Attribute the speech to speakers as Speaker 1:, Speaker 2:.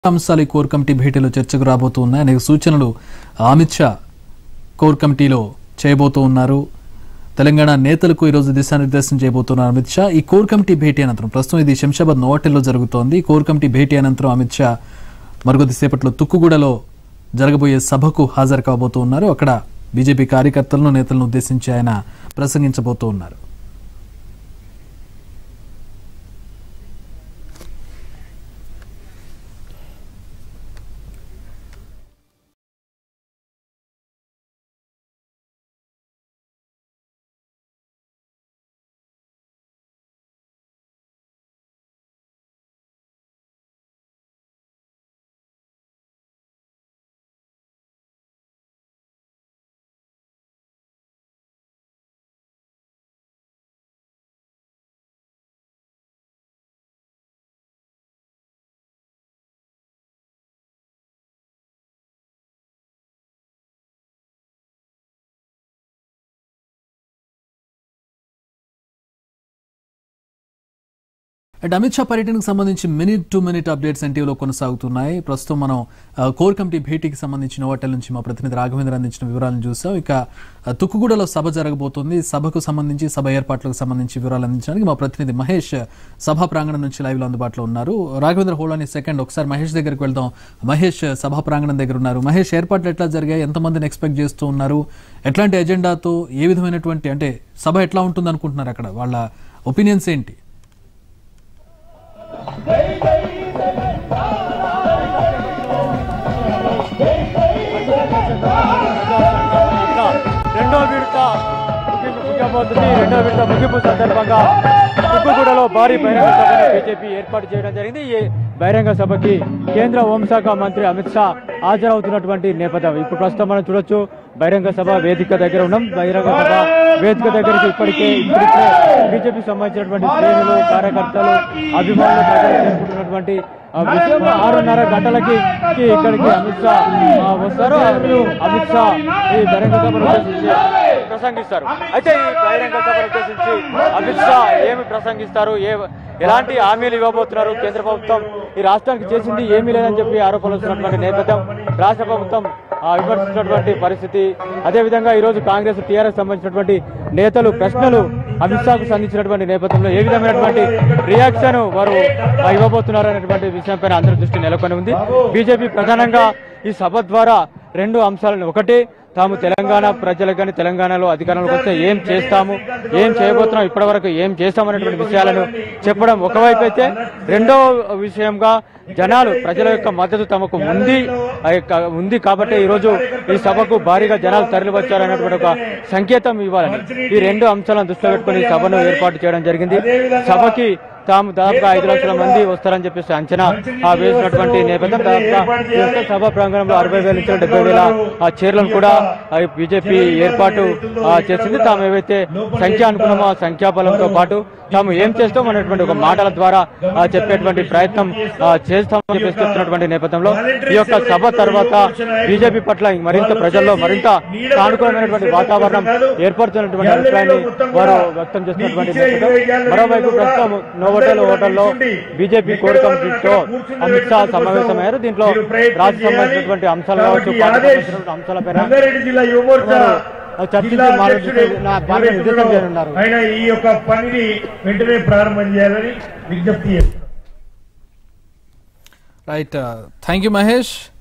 Speaker 1: అంశాలు ఈ core committee భేటీలో చర్చకు రాబోతూ ఉన్నాయి అనేక సూచనలు అమిత్ షా కోర్ కమిటీలో చేయబోతూ ఉన్నారు తెలంగాణ నేతలకు ఈరోజు దిశానిర్దేశం చేయబోతున్నారు అమిత్ షా ఈ కోర్ కమిటీ భేటీ అనంతరం ప్రస్తుతం ఇది శంషాబాద్ నోవాటెల్లో జరుగుతోంది ఈ కోర్ కమిటీ భేటీ అనంతరం అమిత్ షా మరికొద్ది సేపట్లో తుక్కుగూడలో జరగబోయే సభకు హాజరు కాబోతూ ఉన్నారు అక్కడ బీజేపీ కార్యకర్తలను నేతలను ఉద్దేశించి ఆయన ప్రసంగించబోతూ ఉన్నారు అండ్ అమిత్ షా పర్యటనకు సంబంధించి మినిట్ టు మినిట్ అప్డేట్స్ ఎన్టీవీలో కొనసాగుతున్నాయి ప్రస్తుతం మనం ఆ, కోర్ కమిటీ భేటీకి సంబంధించిన హోటల్ నుంచి మా ప్రతినిధి రాఘవేంద్ర అందించిన వివరాలను చూసాం ఇక ఆ, తుక్కుగూడలో సభ జరగబోతోంది సభకు సంబంధించి సభ ఏర్పాట్లకు సంబంధించి వివరాలు అందించడానికి మా ప్రతినిధి మహేష్ సభా ప్రాంగణం నుంచి లైవ్ లో అందుబాటులో ఉన్నారు రాఘవేంద్ర హోల్ అని సెకండ్ ఒకసారి మహేష్ దగ్గరికి వెళ్దాం మహేష్ సభా ప్రాంగణం దగ్గర ఉన్నారు మహేష్ ఏర్పాట్లు ఎట్లా జరిగాయి ఎంతమందిని ఎక్స్పెక్ట్ చేస్తూ ఉన్నారు ఎట్లాంటి ఎజెండాతో ఏ విధమైనటువంటి అంటే సభ ఎట్లా ఉంటుంది అనుకుంటున్నారు అక్కడ వాళ్ళ ఒపీనియన్స్ ఏంటి
Speaker 2: రెండో విడత ముగింపు ముగియబోతుంది రెండో విడత ముగింపు సందర్భంగా తుక్కుగూడలో భారీ బహిరంగ సభను బీజేపీ ఏర్పాటు చేయడం జరిగింది ఈ బహిరంగ సభకి కేంద్ర హోంశాఖ మంత్రి అమిత్ షా హాజరవుతున్నటువంటి నేపథ్యం ఇప్పుడు ప్రస్తుతం మనం చూడొచ్చు బహిరంగ సభ వేదిక దగ్గర ఉన్నాం బహిరంగ సభ వేదిక దగ్గరికి ఇప్పటికే ఇప్పటికే బీజేపీ సంబంధించినటువంటి శ్రేణులు కార్యకర్తలు అభిమానులు ప్రజలు చేరుకుంటున్నటువంటి ఆ విషయం ఆరున్నర గంటలకి కి ఇక్కడికి అమిత్ షా ఆ, వస్తారు అప్పుడు అమిత్ షా ఈ బహిరంగ సభను ఉద్దేశించి ప్రసంగిస్తారు అయితే ఈ బహిరంగ సభను ఉద్దేశించి అమిత్ షా ఏమి ప్రసంగిస్తారు ఏ ఎలాంటి హామీలు ఇవ్వబోతున్నారు కేంద్ర ప్రభుత్వం ఈ రాష్ట్రానికి చేసింది ఏమీ లేదని చెప్పి ఆరోపణలు వస్తున్నటువంటి నేపథ్యం రాష్ట్ర ప్రభుత్వం ఆ, విమర్శించినటువంటి పరిస్థితి అదేవిధంగా ఈ రోజు కాంగ్రెస్ టీఆర్ఎస్ సంబంధించినటువంటి నేతలు ప్రశ్నలు అమిత్ షాకు సంధించినటువంటి నేపథ్యంలో ఏ విధమైనటువంటి రియాక్షన్ వారు ఆ, ఇవ్వబోతున్నారు అనేటువంటి విషయంపైన అందరి దృష్టి నెలకొని ఉంది బీజేపీ ప్రధానంగా ఈ సభ ద్వారా రెండు అంశాలను ఒకటి తాము తెలంగాణ ప్రజలకు కానీ తెలంగాణలో అధికారంలోకి వస్తే ఏం చేస్తాము ఏం చేయబోతున్నాం ఇప్పటివరకు ఏం చేస్తామనేటువంటి విషయాలను చెప్పడం ఒకవైపు అయితే రెండో విషయంగా జనాలు ప్రజల యొక్క మద్దతు తమకు ఉంది ఆ యొక్క ఉంది కాబట్టి ఈ రోజు ఈ సభకు భారీగా జనాలు తరలి వచ్చారనేటువంటి ఒక సంకేతం ఇవ్వాలని ఈ రెండు అంశాలను దృష్టిలో పెట్టుకుని ఈ సభను ఏర్పాటు చేయడం జరిగింది సభకి తాము దాదాపుగా ఐదు లక్షల మంది వస్తారని చెప్పేసి అంచనా ఆ వేసినటువంటి నేపథ్యం దాదాపుగా ఈ యొక్క సభ ప్రాంగణంలో అరవై వేల నుంచి డెబ్బై వేల ఆ చైర్లను కూడా బీజేపీ ఏర్పాటు ఆ, చేసింది తాము ఏవైతే సంఖ్య అనుకున్నామో ఆ సంఖ్యాబలంతో పాటు తాము ఏం చేస్తాం అనేటువంటి ఒక మాటల ద్వారా ఆ, చెప్పేటువంటి ప్రయత్నం ఆ, చేస్తామని చెప్పేసి చెప్తున్నటువంటి నేపథ్యంలో ఈ యొక్క సభ తర్వాత బీజేపీ పట్ల మరింత ప్రజల్లో మరింత సానుకూలమైనటువంటి వాతావరణం ఏర్పడుతున్నటువంటి అభిప్రాయాన్ని వారు వ్యక్తం చేస్తున్నటువంటి నేపథ్యం మరోవైపు ప్రస్తుతం నోవోటల్ హోటల్లో బీజేపీ కోర్ కమిటీతో అమిత్ షా సమావేశమయ్యారు దీంట్లో రాష్ట్ర సంబంధించినటువంటి అంశాలు కావచ్చు పార్టీ సంబంధించినటువంటి అంశాలపైన
Speaker 3: రంగారెడ్డి జిల్లా యువ మోర్చా
Speaker 2: వారు చర్చించి
Speaker 3: జిల్లా అధ్యక్షుడు
Speaker 2: మార్గదర్శనం- నా మార్గ నిర్దేశం చేయనున్నారు
Speaker 3: ఆయన ఈ యొక్క పనిని వెంటనే ప్రారంభం చేయాలని విజ్ఞప్తి చేస్తున్నారు
Speaker 1: రైట్ థ్యాంక్ యూ మహేష్